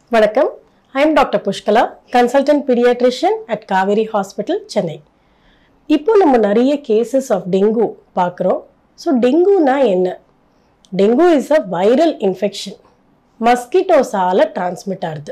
வணக்கம் I am doctor Pushkala consultant paediatrician at Kaveri hospital Chennai இப்போ நம்ம நிறைய கேசஸ் ஆஃப் டெங்கு பார்க்குறோம் ஸோ டெங்குனா என்ன dengue is a viral infection மஸ்கிட்டோஸால் டிரான்ஸ்மிட் ஆகுது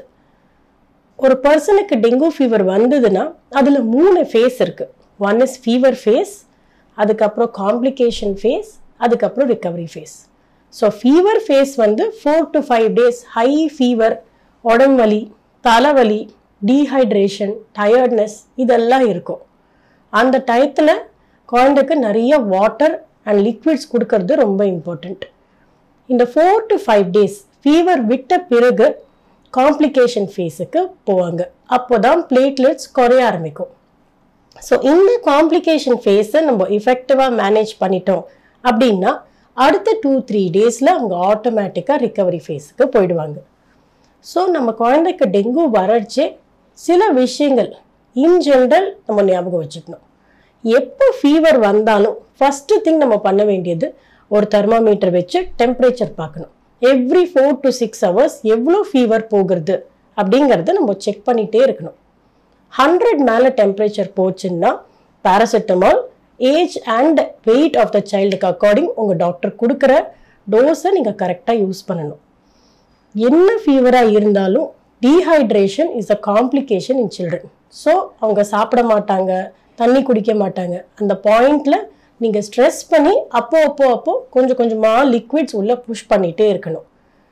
ஒரு பர்சனுக்கு டெங்கு ஃபீவர் வந்ததுன்னா அதில் மூணு ஃபேஸ் இருக்குது ஒன் இஸ் ஃபீவர் ஃபேஸ் அதுக்கப்புறம் காம்ப்ளிகேஷன் ஃபேஸ் அதுக்கப்புறம் recovery phase so fever phase வந்து four to five days high fever உடம்பு வலி தலைவலி டீஹைட்ரேஷன் டயர்ட்னஸ் இதெல்லாம் இருக்கும் அந்த டயத்தில் குழந்தைக்கு நிறைய வாட்டர் அண்ட் லிக்விட்ஸ் கொடுக்கறது ரொம்ப இம்பார்ட்டண்ட் இந்த four to five days fever விட்ட பிறகு காம்ப்ளிகேஷன் ஃபேஸுக்கு போவாங்க அப்போ தான் பிளேட்லெட்ஸ் குறைய ஆரம்பிக்கும் ஸோ இந்த காம்ப்ளிகேஷன் ஃபேஸை நம்ம இஃபெக்டிவாக மேனேஜ் பண்ணிட்டோம் அப்படின்னா அடுத்த டூ த்ரீ டேஸில் அவங்க ஆட்டோமேட்டிக்காக ரிகவரி ஃபேஸுக்கு போயிடுவாங்க ஸோ நம்ம குழந்தைக்கு டெங்கு வரச்சே சில விஷயங்கள் இன் ஜென்ரல் நம்ம ஞாபகம் வச்சுக்கணும் எப்போ ஃபீவர் வந்தாலும் ஃபஸ்ட்டு திங் நம்ம பண்ண வேண்டியது ஒரு தெர்மாமீட்டர் வச்சு டெம்பரேச்சர் பார்க்கணும் every four to six hours எவ்வளோ ஃபீவர் போகிறது அப்படிங்கிறத நம்ம செக் பண்ணிகிட்டே இருக்கணும் ஹண்ட்ரட் மேலே டெம்பரேச்சர் போச்சுன்னா paracetamol age and weight of the சைல்டுக்கு அக்கார்டிங் உங்கள் டாக்டர் கொடுக்குற டோஸை நீங்கள் கரெக்டாக யூஸ் பண்ணணும் என்ன ஃபீவராக இருந்தாலும் dehydration is a complication in children so அவங்க சாப்பிட மாட்டாங்க தண்ணி குடிக்க மாட்டாங்க அந்த பாயிண்டில் நீங்கள் ஸ்ட்ரெஸ் பண்ணி அப்போ அப்போ அப்போ கொஞ்சம் கொஞ்சமாக லிக்விட்ஸ் உள்ளே புஷ் பண்ணிகிட்டே இருக்கணும்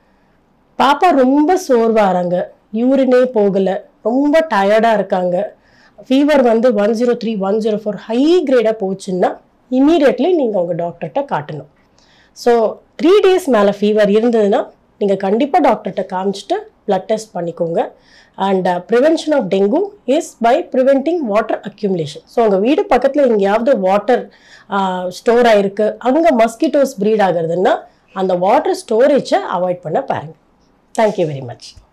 பாப்பா ரொம்ப சோர்வாகிறாங்க யூரினே போகலை ரொம்ப டயர்டாக இருக்காங்க ஃபீவர் வந்து one zero three one zero four high கிரேடாக போச்சுன்னா இமீடியட்லி நீங்கள் உங்கள் டாக்டர்கிட்ட காட்டணும் ஸோ த்ரீ டேஸ் மேலே ஃபீவர் இருந்ததுன்னா நீங்கள் கண்டிப்பாக டாக்டர்கிட்ட காமிச்சிட்டு பிளட் டெஸ்ட் பண்ணிக்கோங்க and prevention of dengue is by preventing water accumulation so உங்கள் வீடு பக்கத்தில் எங்கேயாவது வாட்டர் ஸ்டோர் ஆகிருக்கு அங்கே மஸ்கிட்டோஸ் ப்ரீட் ஆகுறதுன்னா அந்த வாட்டர் ஸ்டோரேஜை அவாய்ட் பண்ண பாருங்கள் தேங்க்யூ வெரி மச்